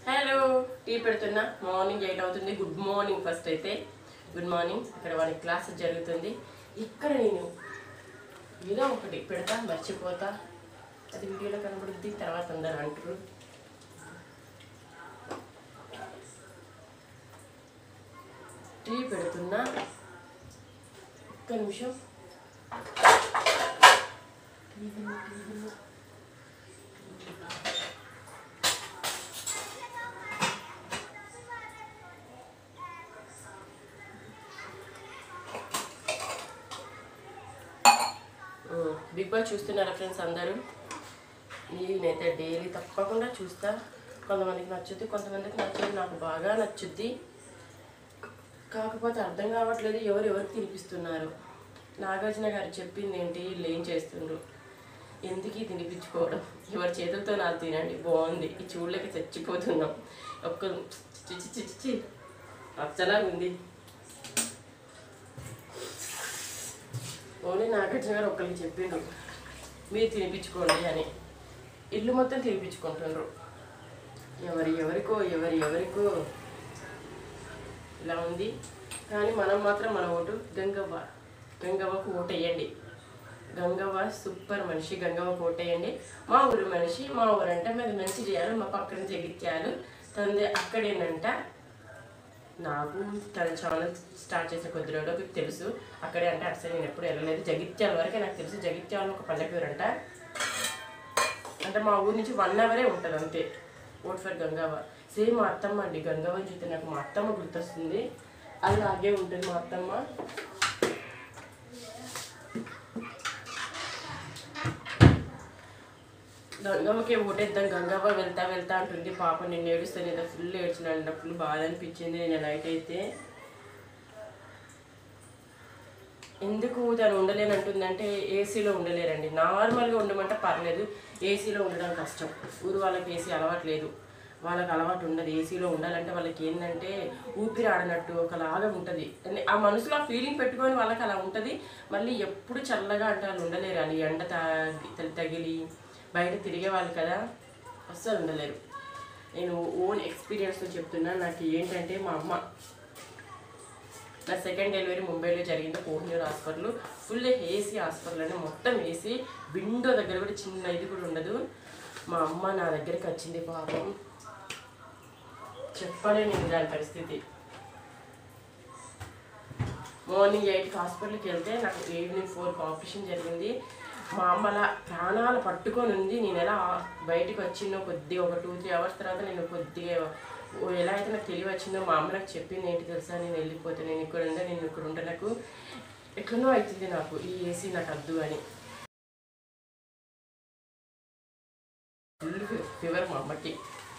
Hello tea పెడుతున్నా morning eight అవుతుంది good morning first అయితే గుడ్ మార్నింగ్ ఇక్కడ వానికి క్లాస్ జరుగుతుంది ఇక్కడ నేను ఏదో ఒకటి పెడతా మర్చిపోతా అది వీడియోలో కనబడుద్ది తర్వాత అందరు అంటారు టీ పెడుతున్నా ఒక్క నిమిషం టీ గిన్నె, టీ గిన్నె. బిగ్ బాస్ చూస్తున్నారా ఫ్రెండ్స్ అందరూ నేనైతే డైలీ తప్పకుండా చూస్తా కొంతమందికి నచ్చుద్ది కొంతమందికి నచ్చదు నాకు బాగా నచ్చుద్ది కాకపోతే అర్థం కావట్లేదు ఎవరు ఎవరికి తినిపిస్తున్నారు నాగార్జున గారు చెప్పింది ఏంటి వీళ్ళు ఏం చేస్తుండ్రు ఎందుకు ఈ తినిపించుకోవడం ఎవరి చేతులతో నాకు తినండి బాగుంది ఈ చూడలేక చచ్చిపోతున్నాం ఒక్క చిచ్చి చిచ్చి చిచ్చి అచ్చలాగా ఉంది ఓన్లీ నాగార్జున గారు ఒక్కరికి చెప్పిండ్రు మీరు తినిపించుకోండి అని ఇల్లు మొత్తం తినిపించుకుంటుండ్రు ఎవరి ఎవరికో ఎవరి ఎవరికో ఇలా ఉంది కానీ మనం మాత్రం మన ఓటు గంగవ్వ గంగవ్వకు ఓటు వేయండి గంగవ్వ సూపర్ మనిషి గంగవ్వకు ఓటు వేయండి మా ఊరు మనిషి మా ఊరంట మీద మంచి చేయాలి మా పక్కన జగిత్యాలు తంది అక్కడేనంట నాకు తన ఛానల్ స్టార్ట్ చేసిన కొద్ది రోజులకు తెలుసు అక్కడే అంటే అసలు నేను ఎప్పుడు వెళ్ళలేదు జగిత్యాల వరకే నాకు తెలుసు జగిత్యాల ఒక పల్లెటూరు అంట అంటే మా ఊరి నుంచి వన్ అవరే ఉంటుంది అంతే ఓట్ ఫర్ గంగావ సేమ్ మా అత్తమ్మ అండి గంగావని చూస్తే నాకు మా అత్తమ్మ గుర్తొస్తుంది అలాగే ఉంటుంది మా అత్తమ్మ గంగమ్మకి ఓటేద్దాం గంగవ్వ వెళ్తా వెళ్తా అంటుంది పాప నేను ఏడుస్తాను ఏదో ఫుల్ ఏడ్చినాను ఫుల్ బాధ అనిపించింది నేను నైట్ అయితే ఎందుకు తను ఉండలేనంటుందంటే ఏసీలో ఉండలేరండి నార్మల్గా ఉండమంటే పర్లేదు ఏసీలో ఉండడం కష్టం ఊరు వాళ్ళకి ఏసీ అలవాటు లేదు వాళ్ళకి అలవాటు ఉండదు ఏసీలో ఉండాలంటే వాళ్ళకి ఏంటంటే ఊపిరి ఆడనట్టు ఒకలాగా ఉంటుంది అంటే ఆ మనసులో ఆ ఫీలింగ్ పెట్టుకొని వాళ్ళకి అలా ఉంటుంది మళ్ళీ ఎప్పుడు చల్లగా అంటే వాళ్ళు ఉండలేరు అని ఎండ తా- తగిలి బయట తిరిగే వాళ్ళు కదా అస్సలు ఉండలేరు నేను ఓన్ ఎక్స్పీరియన్స్తో చెప్తున్నా నాకు ఏంటంటే మా అమ్మ నా సెకండ్ డెలివరీ ముంబైలో జరిగింది Kohinoor hospital full AC hospital అని మొత్తం ఏసీ విండో దగ్గర కూడా చిన్న ఇది కూడా ఉండదు మా అమ్మ నా దగ్గరికి వచ్చింది పాపం చెప్పలేను నేను దాని పరిస్థితి మార్నింగ్ ఎయిట్కి హాస్పిటల్కి వెళ్తే నాకు ఈవినింగ్ ఫోర్కి ఆపరేషన్ జరిగింది మా అమ్మ అలా ప్రాణాలు పట్టుకొని ఉంది నేను ఎలా బయటికి వచ్చిందో కొద్దిగా ఒక టూ త్రీ అవర్స్ తర్వాత నేను కొద్దిగా ఓ ఎలా అయితే నాకు తెలివి వచ్చిందో మా అమ్మ నాకు చెప్పింది ఏంటి తెలుసా నేను వెళ్ళిపోతే నేను ఇక్కడ ఉండే నేను ఇక్కడ ఉంటే నాకు ఎట్లనో అవుతుంది నాకు ఈ ఏసీ నాకు వద్దు అని ఫుల్ ఫీవర్ మా అమ్మకి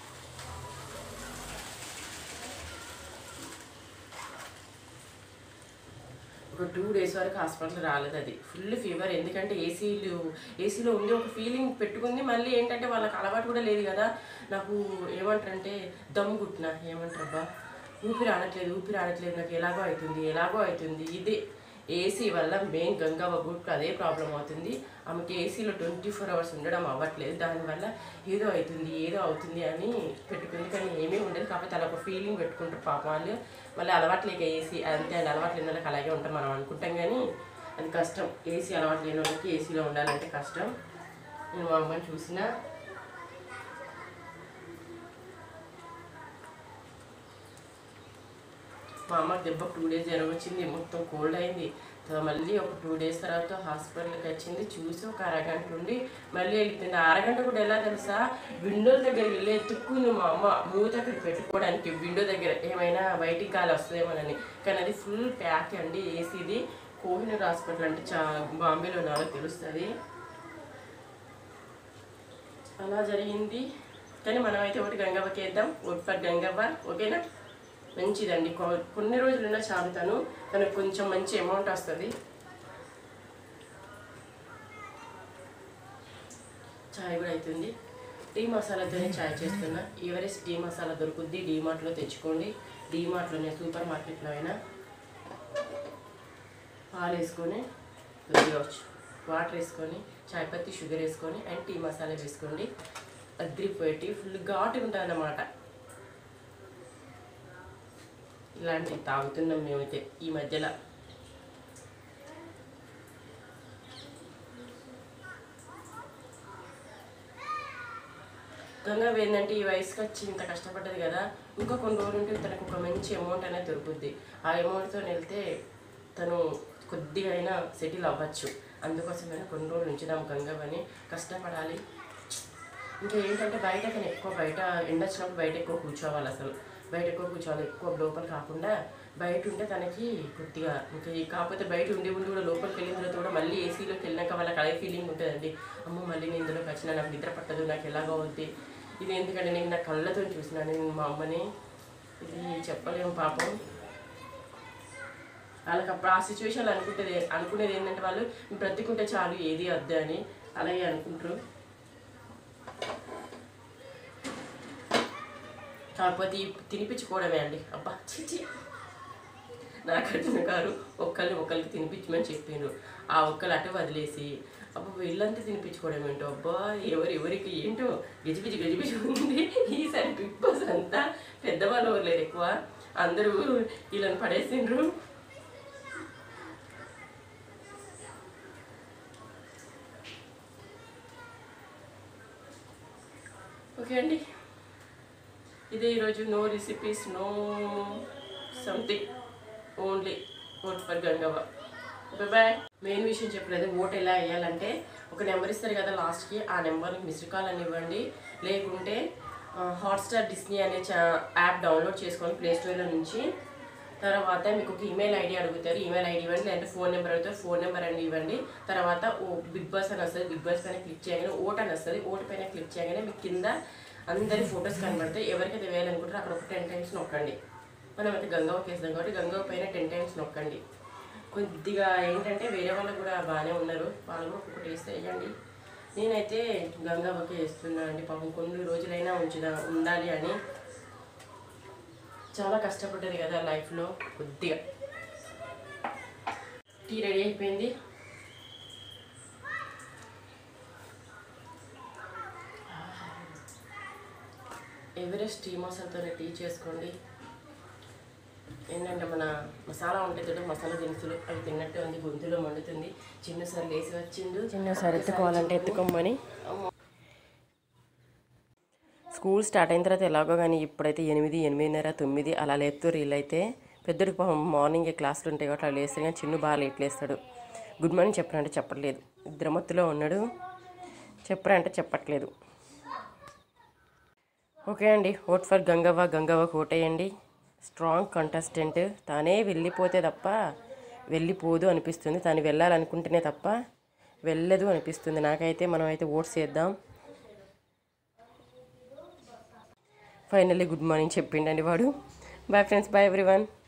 ఒక టూ డేస్ వరకు హాస్పిటల్ రాలేదు అది ఫుల్ ఫీవర్ ఎందుకంటే ఏసీలు ఏసీలో ఉండి ఒక ఫీలింగ్ పెట్టుకుంది మళ్ళీ ఏంటంటే వాళ్ళకి అలవాటు కూడా లేదు కదా నాకు ఏమంటారంటే దమ్ము కుట్టిన ఏమంటారబ్బా ఊపిరి ఆడట్లేదు ఊపిరి ఆడట్లేదు నాకు ఎలాగో అవుతుంది ఎలాగో అవుతుంది ఇది ఏసీ వల్ల మెయిన్ గంగవ్వ గుట్టు అదే ప్రాబ్లం అవుతుంది ఆమెకి ఏసీలో ట్వంటీ ఫోర్ అవర్స్ ఉండడం అవ్వట్లేదు దానివల్ల ఏదో అవుతుంది ఏదో అవుతుంది అని పెట్టుకుంది కానీ ఏమీ ఉండదు కాకపోతే అలా ఒక ఫీలింగ్ పెట్టుకుంటారు పాప వాళ్ళు మళ్ళీ అలవాట్లేక ఏసీ అంతే అండి అలవాటు లేని వాళ్ళకి అలాగే ఉంటాం మనం అనుకుంటాం కానీ అది కష్టం ఏసీ అలవాటు లేని వాళ్ళకి ఏసీలో ఉండాలంటే కష్టం నేను మా అమ్మని చూసినా మా అమ్మకి దెబ్బ టూ డేస్ జ్వరం వచ్చింది మొత్తం కోల్డ్ అయింది తర్వాత మళ్ళీ ఒక టూ డేస్ తర్వాత హాస్పిటల్కి వచ్చింది చూసి ఒక అరగంట ఉండి మళ్ళీ వెళ్ళిపోయింది ఆ అరగంట కూడా ఎలా తెలుసా విండో దగ్గర వెళ్ళి ఎత్తుక్కుంది మా అమ్మ మూత అక్కడ పెట్టుకోవడానికి విండో దగ్గర ఏమైనా బయటికి గాలి వస్తుందేమోనని కానీ అది ఫుల్ ప్యాక్ అండి ఏసీది కోహినూర్ హాస్పిటల్ అంటే చా బాంబేలో ఉన్న వాళ్ళకి తెలుస్తుంది అలా జరిగింది కానీ మనం అయితే ఒకటి గంగవ్వకి వేద్దాం ఒకటి ఫర్ గంగవ్వ ఓకేనా మంచిదండి కొ- కొన్ని రోజులున్నా చాలు తను తనకు కొంచెం మంచి అమౌంట్ వస్తుంది చాయ్ కూడా అవుతుంది టీ మసాలాతోనే చాయ్ చేస్తున్నా ఎవరెస్ట్ టీ మసాలా దొరుకుద్ది డీమార్ట్లో తెచ్చుకోండి డీమార్ట్లోనే సూపర్ మార్కెట్లో అయినా పాలు వేసుకొని కొద్దిగా వాటర్ వేసుకొని చాయ్ పత్తి షుగర్ వేసుకొని అండ్ టీ మసాలా వేసుకోండి అద్రిపోయేటి ఫుల్ ఘాటు ఉంటుంది అన్నమాట ఇలాంటివి తాగుతున్నాం మేమైతే ఈ మధ్యలో గంగా ఏంటంటే ఈ వయసుకి వచ్చి ఇంత కష్టపడ్డది కదా ఇంకా కొన్ని రోజులు ఉంటే తనకు ఒక మంచి అమౌంట్ అనేది దొరుకుద్ది ఆ అమౌంట్తో వెళ్తే తను కొద్దిగా అయినా సెటిల్ అవ్వచ్చు అందుకోసమైనా కొన్ని రోజులు ఉంచుదాం గంగవని కష్టపడాలి ఇంకా ఏంటంటే బయట కానీ ఎక్కువ బయట ఎండ వచ్చినప్పుడు బయట ఎక్కువ కూర్చోవాలి అసలు బయట ఎక్కువ కూర్చోవాలి ఎక్కువ లోపల కాకుండా బయట ఉంటే తనకి కొద్దిగా ఇంకా ఈ- కాకపోతే బయట ఉండి ఉండి కూడా లోపలికి వెళ్ళిన తర్వాత కూడా మళ్ళీ ఏసీలోకి వెళ్ళాక వాళ్ళకి అదే ఫీలింగ్ ఉంటుందండి అమ్మో మళ్ళీ నేను ఇందులోకి వచ్చినా నాకు నిద్ర పట్టదు నాకు ఎలాగో అవుద్ది ఇది ఎందుకంటే నేను నా కళ్ళతో చూసినాను నేను మా అమ్మని ఇది చెప్పలేము పాపం వాళ్ళకి అప్పుడు ఆ సిచ్యువేషన్ అనుకుంటుంది అనుకునేది ఏంటంటే వాళ్ళు బ్రతికుంటే చాలు ఏది వద్దు అని అలాగే అనుకుంటారు కాకపోతే ఈ తినిపించుకోవడమే అండి అబ్బా చిచి నాకర్జున గారు ఒక్కరిని ఒకరికి తినిపించమని చెప్పిండ్రు ఆ ఒక్కరు అటు వదిలేసి అబ్బా వీళ్ళంతా తినిపించుకోవడం ఏంటో అబ్బా ఎవరు ఎవరికి ఏంటో గజిబిజి గజిబిజి ఉంది ఈసారి బిగ్ బాస్ అంతా పెద్దవాళ్ళు ఎవరు లేరు ఎక్కువ అందరూ వీళ్ళని పడేసిండ్రు ఓకే అండి ఇదే ఈరోజు no recipes no something only vote for Gangavva bye main విషయం చెప్పలేదు ఓట్ ఎలా వేయాలంటే ఒక నెంబర్ ఇస్తారు కదా లాస్ట్కి ఆ నెంబర్కి మిస్డ్ కాల్ అని ఇవ్వండి లేకుంటే హాట్స్టార్ డిస్నీ అనే చా- యాప్ డౌన్లోడ్ చేసుకొని ప్లే స్టోర్లో నుంచి తర్వాత మీకు ఒక ఈమెయిల్ ఐడి అడుగుతారు ఈమెయిల్ ఐడి ఇవ్వండి లేదంటే ఫోన్ నెంబర్ అడుగుతారు ఫోన్ నెంబర్ అని ఇవ్వండి తర్వాత ఓ బిగ్ బాస్ అని వస్తుంది బిగ్ బాస్ పైన క్లిక్ చేయగానే ఓట్ అని వస్తుంది ఓట్ పైన క్లిక్ చేయగానే మీకు కింద అందరి ఫొటోస్ కనబడతాయి ఎవరికైతే వేయాలనుకుంటారో అక్కడ ఒక టెన్ టైమ్స్ నొక్కండి మనం అయితే గంగవ్వకి వేస్తాం కాబట్టి గంగవ్వ పైన టెన్ టైమ్స్ నొక్కండి కొద్దిగా ఏంటంటే వేరే వాళ్ళు కూడా బాగానే ఉన్నారు వాళ్ళు కూడా ఒక్కొక్కటి వేస్తే వేయండి నేనైతే గంగవ్వకి వేస్తున్నాను అండి పాపం కొన్ని రోజులైనా ఉంచుదా ఉండాలి అని చాలా కష్టపడ్డది కదా లైఫ్లో కొద్దిగా టీ రెడీ అయిపోయింది ఎవరెస్ట్ టీ మసాలాతో టీ చేసుకోండి ఏంటంటే మన మసాలా ఉంటే చూడ మసాలా దినుసులు అవి తిన్నట్టే ఉంది గొంతులో మండుతుంది చిన్న సార్ లేసి వచ్చిండు చిన్న సార్ ఎత్తుకోవాలంటే ఎత్తుకోమని స్కూల్ స్టార్ట్ అయిన తర్వాత ఎలాగో కానీ ఇప్పుడైతే ఎనిమిది ఎనిమిదిన్నర తొమ్మిది అలా లేపుతారు వీళ్ళైతే పెద్దడికి పాపం మార్నింగ్ క్లాసులు ఉంటాయి కాబట్టి అలా లేస్తే కానీ చిన్న బాగా లేట్ లేస్తాడు గుడ్ మార్నింగ్ చెప్పరంటే చెప్పట్లేదు ఇద్దరమత్తులో ఉన్నాడు చెప్పరంటే చెప్పట్లేదు ఓకే అండి ఓట్ ఫర్ గంగవ్వ గంగవ్వకు ఓటేయండి స్ట్రాంగ్ కంటెస్టెంట్ తానే వెళ్ళిపోతే తప్ప వెళ్ళిపోదు అనిపిస్తుంది తను వెళ్ళాలనుకుంటేనే తప్ప వెళ్ళదు అనిపిస్తుంది నాకైతే మనం అయితే ఓట్స్ చేద్దాం ఫైనల్లీ గుడ్ మార్నింగ్ చెప్పిండండి వాడు బాయ్ ఫ్రెండ్స్ బాయ్ ఎవ్రీవన్